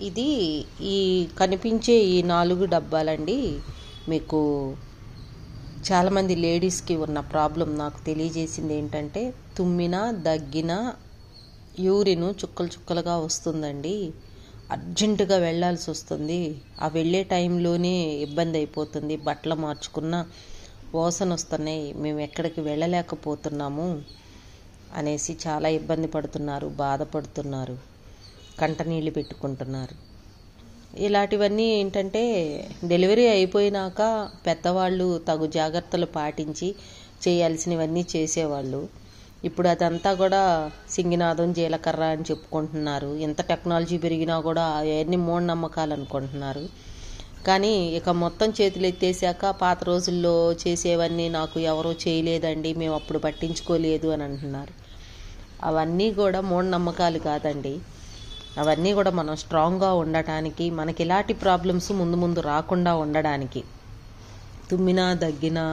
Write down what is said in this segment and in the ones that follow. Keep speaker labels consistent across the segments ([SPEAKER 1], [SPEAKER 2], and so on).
[SPEAKER 1] ఇది ఈ కనిపించే ఈ నాలుగు డబ్బాలండి మీకు చాలామంది లేడీస్కి ఉన్న ప్రాబ్లం నాకు తెలియజేసింది ఏంటంటే తుమ్మిన దగ్గిన యూరిన్ చుక్కలు చుక్కలుగా వస్తుందండి అర్జెంటుగా వెళ్ళాల్సి వస్తుంది ఆ వెళ్ళే టైంలోనే ఇబ్బంది అయిపోతుంది బట్టలు మార్చుకున్న వాసన వస్తున్నాయి మేము ఎక్కడికి వెళ్ళలేకపోతున్నాము అనేసి చాలా ఇబ్బంది పడుతున్నారు బాధపడుతున్నారు కంటనీళ్ళు పెట్టుకుంటున్నారు ఇలాంటివన్నీ ఏంటంటే డెలివరీ అయిపోయినాక పెద్దవాళ్ళు తగు జాగ్రత్తలు పాటించి చేయాల్సినవన్నీ చేసేవాళ్ళు ఇప్పుడు అదంతా కూడా సింగినాదం జీలకర్ర అని చెప్పుకుంటున్నారు ఎంత టెక్నాలజీ పెరిగినా కూడా అవన్నీ మూఢనమ్మకాలు అనుకుంటున్నారు కానీ ఇక మొత్తం చేతులు ఎత్తేసాక పాత రోజుల్లో చేసేవన్నీ నాకు ఎవరో చేయలేదండి మేము అప్పుడు పట్టించుకోలేదు అని అంటున్నారు అవన్నీ కూడా మూఢనమ్మకాలు కాదండి అవన్నీ కూడా మనం స్ట్రాంగ్గా ఉండటానికి మనకి ఇలాంటి ప్రాబ్లమ్స్ ముందు ముందు రాకుండా ఉండడానికి తుమ్మినా దగ్గినా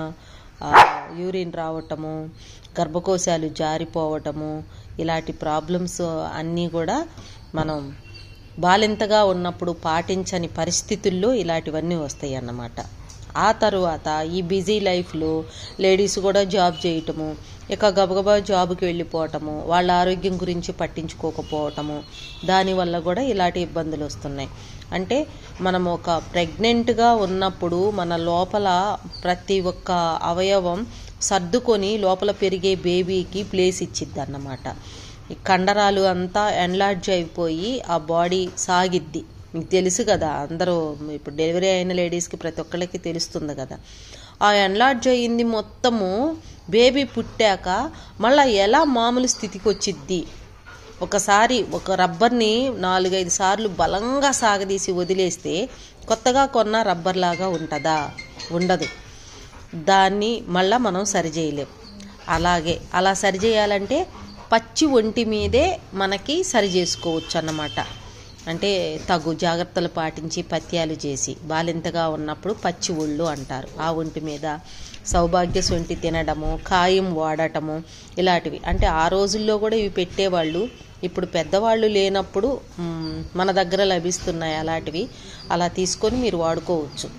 [SPEAKER 1] యూరిన్ రావటము గర్భకోశాలు జారిపోవటము ఇలాంటి ప్రాబ్లమ్స్ అన్నీ కూడా మనం బాలింతగా ఉన్నప్పుడు పాటించని పరిస్థితుల్లో ఇలాంటివన్నీ వస్తాయి అన్నమాట ఆ తరువాత ఈ బిజీ లైఫ్లో లేడీస్ కూడా జాబ్ చేయటము ఇక గబగబా జాబ్కి వెళ్ళిపోవటము వాళ్ళ ఆరోగ్యం గురించి పట్టించుకోకపోవటము దానివల్ల కూడా ఇలాంటి ఇబ్బందులు వస్తున్నాయి అంటే మనం ఒక ప్రెగ్నెంట్గా ఉన్నప్పుడు మన లోపల ప్రతి ఒక్క అవయవం సర్దుకొని లోపల పెరిగే బేబీకి ప్లేస్ ఇచ్చిద్ది అన్నమాట ఈ కండరాలు అంతా ఎన్లార్జ్ అయిపోయి ఆ బాడీ సాగిద్ది మీకు తెలుసు కదా అందరూ ఇప్పుడు డెలివరీ అయిన లేడీస్కి ప్రతి ఒక్కళ్ళకి తెలుస్తుంది కదా ఆ ఎన్లార్జ్ అయ్యింది మొత్తము బేబీ పుట్టాక మళ్ళీ ఎలా మామూలు స్థితికి వచ్చిద్ది ఒకసారి ఒక రబ్బర్ని నాలుగైదు సార్లు బలంగా సాగదీసి వదిలేస్తే కొత్తగా కొన్న రబ్బర్ లాగా ఉంటుందా ఉండదు దాన్ని మళ్ళీ మనం సరిచేయలేం అలాగే అలా సరిచేయాలంటే పచ్చి ఒంటి మీదే మనకి సరి చేసుకోవచ్చు అన్నమాట అంటే తగు జాగ్రత్తలు పాటించి పత్యాలు చేసి బాలింతగా ఉన్నప్పుడు పచ్చి ఒళ్ళు అంటారు ఆ ఒంటి మీద సౌభాగ్య సొంటి తినడము ఖాయం వాడటము ఇలాంటివి అంటే ఆ రోజుల్లో కూడా ఇవి పెట్టేవాళ్ళు ఇప్పుడు పెద్దవాళ్ళు లేనప్పుడు మ్, మన దగ్గర లభిస్తున్నాయి అలాంటివి అలా తీసుకొని మీరు వాడుకోవచ్చు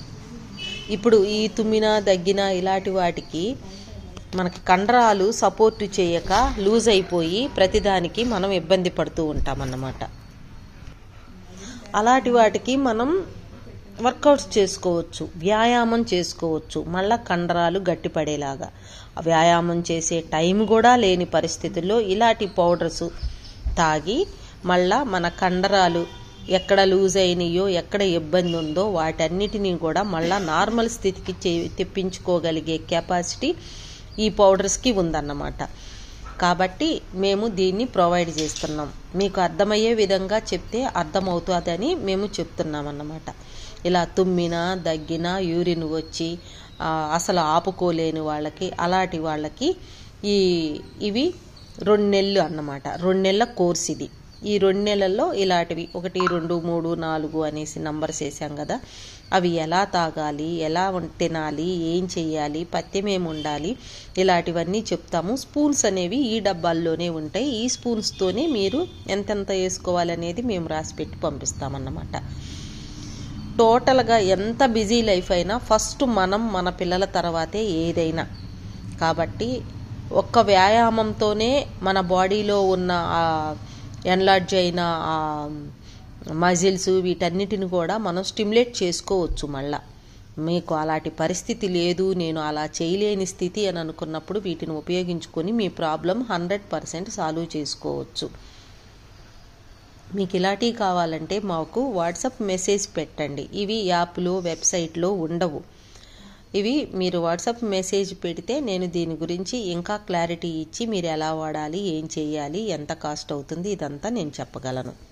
[SPEAKER 1] ఇప్పుడు ఈ తుమ్మిన దగ్గిన ఇలాంటి వాటికి మనకి కండరాలు సపోర్ట్ చేయక లూజ్ అయిపోయి ప్రతిదానికి మనం ఇబ్బంది పడుతూ ఉంటామన్నమాట అలాంటి వాటికి మనం వర్కౌట్స్ చేసుకోవచ్చు వ్యాయామం చేసుకోవచ్చు మళ్ళా కండరాలు గట్టిపడేలాగా ఆ వ్యాయామం చేసే టైం కూడా లేని పరిస్థితుల్లో ఇలాంటి పౌడర్స్ తాగి మళ్ళా మన కండరాలు ఎక్కడ లూజ్ అయినాయో ఎక్కడ ఇబ్బంది ఉందో వాటన్నిటినీ కూడా మళ్ళా నార్మల్ స్థితికి చే- తెప్పించుకోగలిగే కెపాసిటీ ఈ పౌడర్స్కి ఉందన్నమాట కాబట్టి మేము దీన్ని ప్రొవైడ్ చేస్తున్నాం మీకు అర్థమయ్యే విధంగా చెప్తే అర్థమవుతుందని మేము చెప్తున్నాం అన్నమాట ఇలా తుమ్మిన దగ్గిన యూరిన్ వచ్చి ఆ, అసలు ఆపుకోలేని వాళ్ళకి అలాంటి వాళ్ళకి ఈ ఇవి రెండు నెలలు అన్నమాట రెండు నెలల కోర్స్ ఇది ఈ రెండు నెలల్లో ఇలాంటివి ఒకటి రెండు మూడు నాలుగు అనేసి నంబర్స్ వేసాం కదా అవి ఎలా తాగాలి ఎలా ఉం- తినాలి ఏం చెయ్యాలి పథ్యం ఏమి ఉండాలి ఇలాంటివన్నీ చెప్తాము స్పూన్స్ అనేవి ఈ డబ్బాల్లోనే ఉంటాయి ఈ స్పూన్స్తోనే మీరు ఎంతెంత వేసుకోవాలి అనేది మేము రాసి పెట్టి పంపిస్తామన్నమాట టోటల్గా ఎంత బిజీ లైఫ్ అయినా ఫస్ట్ మనం మన పిల్లల తర్వాతే ఏదైనా కాబట్టి ఒక్క వ్యాయామంతోనే మన బాడీలో ఉన్న ఆ ఎన్లార్జ్ అయిన ఆ మజిల్స్ వీటన్నిటిని కూడా మనం స్టిమ్యులేట్ చేసుకోవచ్చు మళ్ళా మీకు అలాంటి పరిస్థితి లేదు నేను అలా చేయలేని స్థితి అని అనుకున్నప్పుడు వీటిని ఉపయోగించుకొని మీ ప్రాబ్లం హండ్రెడ్ పర్సెంట్ సాల్వ్ చేసుకోవచ్చు మీకు ఇలాంటివి కావాలంటే మాకు వాట్సాప్ మెసేజ్ పెట్టండి ఇవి యాప్లో వెబ్సైట్లో ఉండవు ఇవి మీరు వాట్సాప్ మెసేజ్ పెడితే నేను దీని గురించి ఇంకా క్లారిటీ ఇచ్చి మీరు ఎలా వాడాలి ఏం చేయాలి ఎంత కాస్ట్ అవుతుంది ఇదంతా నేను చెప్పగలను